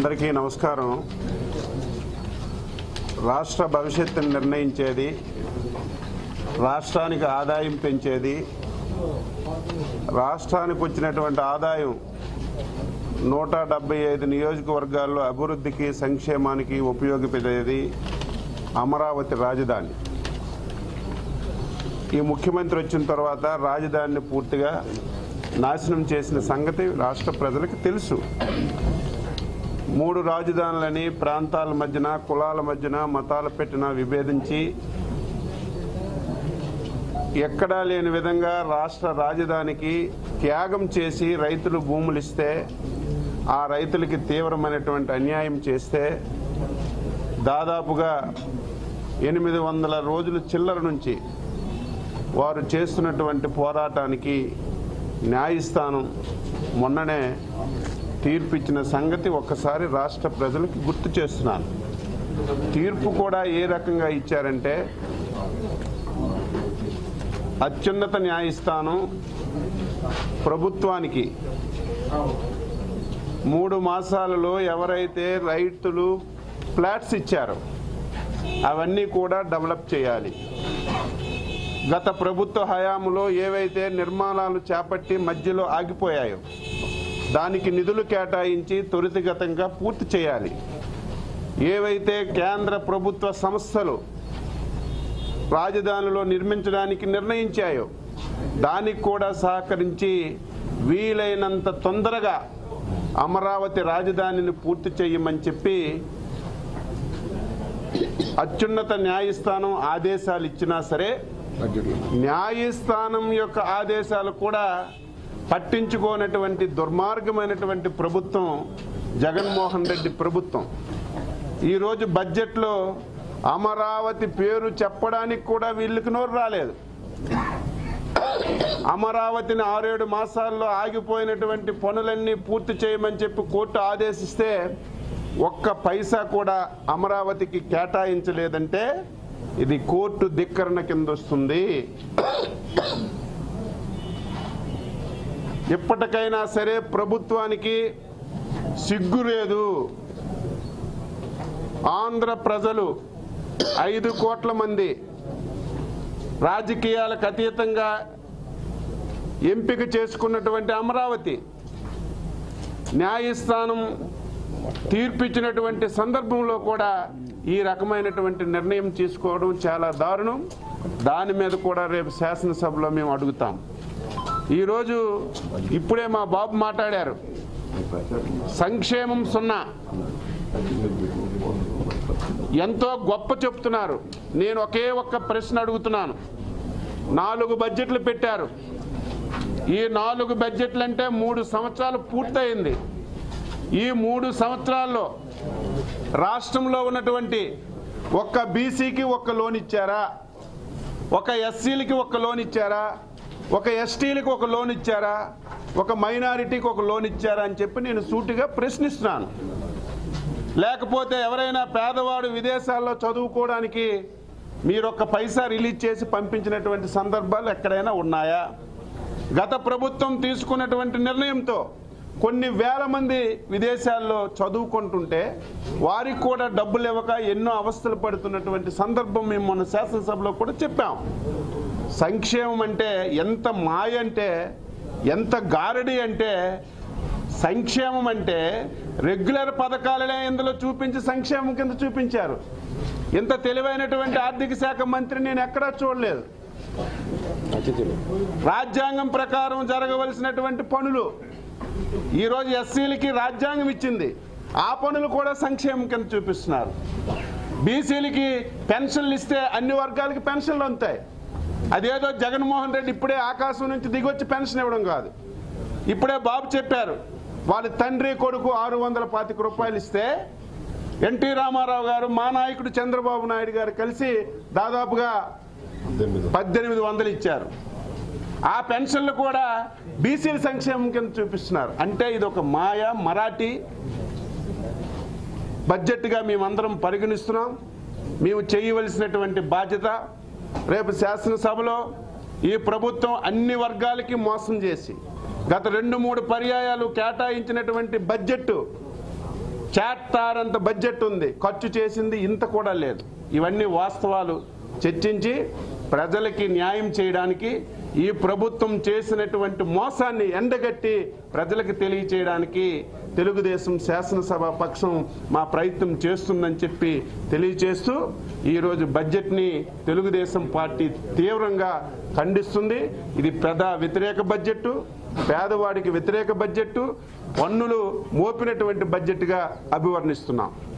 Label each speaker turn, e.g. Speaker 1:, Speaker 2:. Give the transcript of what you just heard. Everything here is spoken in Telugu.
Speaker 1: అందరికీ నమస్కారం రాష్ట్ర భవిష్యత్తును నిర్ణయించేది రాష్ట్రానికి ఆదాయం పెంచేది రాష్ట్రానికి వచ్చినటువంటి ఆదాయం నూట డెబ్బై ఐదు నియోజకవర్గాల్లో అభివృద్ధికి సంక్షేమానికి ఉపయోగపడేది అమరావతి రాజధాని ఈ ముఖ్యమంత్రి వచ్చిన తర్వాత రాజధానిని పూర్తిగా నాశనం చేసిన సంగతి రాష్ట్ర ప్రజలకు తెలుసు మూడు రాజధానులని ప్రాంతాల మధ్యన కులాల మధ్యన మతాల పెట్టిన విభేదించి ఎక్కడా లేని విధంగా రాష్ట్ర రాజధానికి త్యాగం చేసి రైతులు భూములు ఇస్తే ఆ రైతులకి తీవ్రమైనటువంటి అన్యాయం చేస్తే దాదాపుగా ఎనిమిది వందల రోజుల చిల్లర నుంచి వారు చేస్తున్నటువంటి పోరాటానికి న్యాయస్థానం మొన్ననే తీర్పు ఇచ్చిన సంగతి ఒక్కసారి రాష్ట్ర ప్రజలకు గుర్తు చేస్తున్నాను తీర్పు కూడా ఏ రకంగా ఇచ్చారంటే అత్యున్నత న్యాయస్థానం ప్రభుత్వానికి మూడు మాసాలలో ఎవరైతే రైతులు ఫ్లాట్స్ ఇచ్చారో అవన్నీ కూడా డెవలప్ చేయాలి గత ప్రభుత్వ హయాంలో ఏవైతే నిర్మాణాలు చేపట్టి మధ్యలో ఆగిపోయాయో దానికి నిధులు కేటాయించి త్వరితగతంగా పూర్తి చేయాలి ఏవైతే కేంద్ర ప్రభుత్వ సంస్థలు రాజధానిలో నిర్మించడానికి నిర్ణయించాయో దానికి కూడా సహకరించి వీలైనంత తొందరగా అమరావతి రాజధానిని పూర్తి చేయమని చెప్పి అత్యున్నత న్యాయస్థానం ఆదేశాలు ఇచ్చినా సరే న్యాయస్థానం యొక్క ఆదేశాలు కూడా పట్టించుకోనటువంటి దుర్మార్గమైనటువంటి ప్రభుత్వం జగన్మోహన్ రెడ్డి ప్రభుత్వం ఈరోజు బడ్జెట్లో అమరావతి పేరు చెప్పడానికి కూడా వీళ్ళకి నోరు రాలేదు అమరావతిని ఆరేడు మాసాల్లో ఆగిపోయినటువంటి పనులన్నీ పూర్తి చేయమని చెప్పి కోర్టు ఆదేశిస్తే ఒక్క పైసా కూడా అమరావతికి కేటాయించలేదంటే ఇది కోర్టు ధిక్కరణ కింద వస్తుంది ఎప్పటికైనా సరే ప్రభుత్వానికి సిగ్గు లేదు ఆంధ్ర ప్రజలు ఐదు కోట్ల మంది రాజకీయాలకు అతీతంగా ఎంపిక చేసుకున్నటువంటి అమరావతి న్యాయస్థానం తీర్పిచ్చినటువంటి సందర్భంలో కూడా ఈ రకమైనటువంటి నిర్ణయం తీసుకోవడం చాలా దారుణం దాని మీద కూడా రేపు శాసనసభలో మేము అడుగుతాం ఈరోజు ఇప్పుడే మా బాబు మాట్లాడారు సంక్షేమం సున్నా ఎంతో గొప్ప చెప్తున్నారు నేను ఒకే ఒక్క ప్రశ్న అడుగుతున్నాను నాలుగు బడ్జెట్లు పెట్టారు ఈ నాలుగు బడ్జెట్లు అంటే మూడు సంవత్సరాలు పూర్తయింది ఈ మూడు సంవత్సరాల్లో రాష్ట్రంలో ఉన్నటువంటి ఒక్క బీసీకి ఒక్క లోన్ ఇచ్చారా ఒక ఎస్సీలకి ఒక లోన్ ఇచ్చారా ఒక ఎస్టీలకి ఒక లోన్ ఇచ్చారా ఒక మైనారిటీకి ఒక లోన్ ఇచ్చారా అని చెప్పి నేను సూటిగా ప్రశ్నిస్తున్నాను లేకపోతే ఎవరైనా పేదవాడు విదేశాల్లో చదువుకోవడానికి మీరు ఒక పైసా రిలీజ్ చేసి పంపించినటువంటి సందర్భాలు ఎక్కడైనా ఉన్నాయా గత ప్రభుత్వం తీసుకున్నటువంటి నిర్ణయంతో కొన్ని వేల మంది విదేశాల్లో చదువుకుంటుంటే వారికి కూడా డబ్బులు ఇవ్వక ఎన్నో అవస్థలు పడుతున్నటువంటి సందర్భం మేము మొన్న శాసనసభలో కూడా చెప్పాం సంక్షేమం అంటే ఎంత మాయ అంటే ఎంత గారడి అంటే సంక్షేమం అంటే రెగ్యులర్ పథకాలనే ఇందులో చూపించి సంక్షేమం కింద చూపించారు ఇంత తెలివైనటువంటి ఆర్థిక శాఖ మంత్రి నేను ఎక్కడా చూడలేదు రాజ్యాంగం ప్రకారం జరగవలసినటువంటి పనులు ఈరోజు ఎస్సీలకి రాజ్యాంగం ఇచ్చింది ఆ పనులు కూడా సంక్షేమం కింద చూపిస్తున్నారు బీసీలకి పెన్షన్లు ఇస్తే అన్ని వర్గాలకి పెన్షన్లు ఉంటాయి అదేదో జగన్మోహన్ రెడ్డి ఇప్పుడే ఆకాశం నుంచి దిగొచ్చి పెన్షన్ ఇవ్వడం కాదు ఇప్పుడే బాబు చెప్పారు వాళ్ళ తండ్రి కొడుకు ఆరు వందల పాతిక రూపాయలు ఇస్తే ఎన్టీ రామారావు గారు మా నాయకుడు చంద్రబాబు నాయుడు గారు కలిసి దాదాపుగా పద్దెనిమిది వందలు ఇచ్చారు ఆ పెన్షన్లు కూడా బీసీల సంక్షేమం కింద చూపిస్తున్నారు అంటే ఇది ఒక మాయ మరాఠీ బడ్జెట్గా మేమందరం పరిగణిస్తున్నాం మేము చేయవలసినటువంటి బాధ్యత రేపు శాసనసభలో ఈ ప్రభుత్వం అన్ని వర్గాలకి మోసం చేసి గత రెండు మూడు పర్యాయాలు కేటాయించినటువంటి బడ్జెట్ చేస్తారంత బడ్జెట్ ఉంది ఖర్చు చేసింది ఇంత కూడా లేదు ఇవన్నీ వాస్తవాలు చర్చించి ప్రజలకి న్యాయం చేయడానికి ఈ ప్రభుత్వం చేసినటువంటి మోసాన్ని ఎండగట్టి ప్రజలకు తెలియచేయడానికి తెలుగుదేశం శాసనసభ పక్షం మా ప్రయత్నం చేస్తుందని చెప్పి తెలియచేస్తూ ఈరోజు బడ్జెట్ని తెలుగుదేశం పార్టీ తీవ్రంగా ఖండిస్తుంది ఇది ప్రజా వ్యతిరేక బడ్జెట్ పేదవాడికి వ్యతిరేక బడ్జెట్ పన్నులు మోపినటువంటి బడ్జెట్గా అభివర్ణిస్తున్నాం